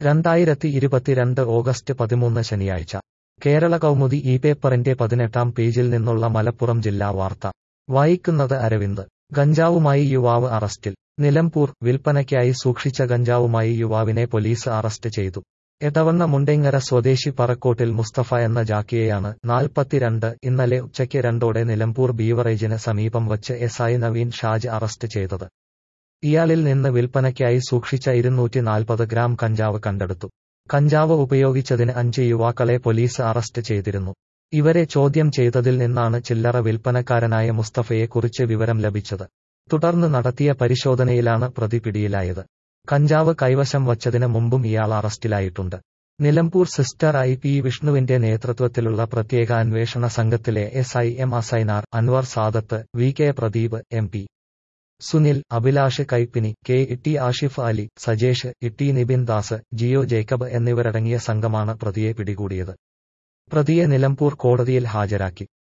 രണ്ടായിരത്തി ഇരുപത്തിരണ്ട് ഓഗസ്റ്റ് പതിമൂന്ന് ശനിയാഴ്ച കേരള കൗമുദി ഈ പേപ്പറിന്റെ പതിനെട്ടാം പേജിൽ നിന്നുള്ള മലപ്പുറം ജില്ലാ വാർത്ത വായിക്കുന്നത് അരവിന്ദ് ഗഞ്ചാവുമായി യുവാവ് അറസ്റ്റിൽ നിലമ്പൂർ വിൽപ്പനയ്ക്കായി സൂക്ഷിച്ച ഗഞ്ചാവുമായി യുവാവിനെ പോലീസ് അറസ്റ്റ് ചെയ്തു എടവണ്ണ മുണ്ടെങ്ങര സ്വദേശി പറക്കോട്ടിൽ മുസ്തഫ എന്ന ജാക്കിയെയാണ് നാൽപ്പത്തിരണ്ട് ഇന്നലെ ഉച്ചയ്ക്ക് രണ്ടോടെ നിലമ്പൂർ ബീവറേജിന് സമീപം വച്ച് S I Naveen Shaj arrest ചെയ്തത് ഇയാളിൽ നിന്ന് വിൽപ്പനയ്ക്കായി സൂക്ഷിച്ച ഇരുന്നൂറ്റി നാൽപ്പത് ഗ്രാം കഞ്ചാവ് കണ്ടെടുത്തു കഞ്ചാവ് ഉപയോഗിച്ചതിന് അഞ്ച് യുവാക്കളെ പോലീസ് അറസ്റ്റ് ചെയ്തിരുന്നു ഇവരെ ചോദ്യം ചെയ്തതിൽ നിന്നാണ് ചില്ലറ വിൽപ്പനക്കാരനായ മുസ്തഫയെ കുറിച്ച് വിവരം ലഭിച്ചത് തുടർന്ന് നടത്തിയ പരിശോധനയിലാണ് പ്രതി പിടിയിലായത് കഞ്ചാവ് കൈവശം വച്ചതിന് മുമ്പും ഇയാൾ അറസ്റ്റിലായിട്ടുണ്ട് നിലമ്പൂർ സിസ്റ്റർ ഐ പി വിഷ്ണുവിന്റെ നേതൃത്വത്തിലുള്ള പ്രത്യേക അന്വേഷണ സംഘത്തിലെ S I M Asainar Anwar Sadath V K Pradeep M P Sunil Abhilash Kaippini K Itty Ashif Ali Sajesh Itty Nibin Das Jio Jacob എന്നിവരടങ്ങിയ സംഘമാണ് പ്രതിയെ പിടികൂടിയത് പ്രതിയെ നിലമ്പൂർ കോടതിയിൽ ഹാജരാക്കി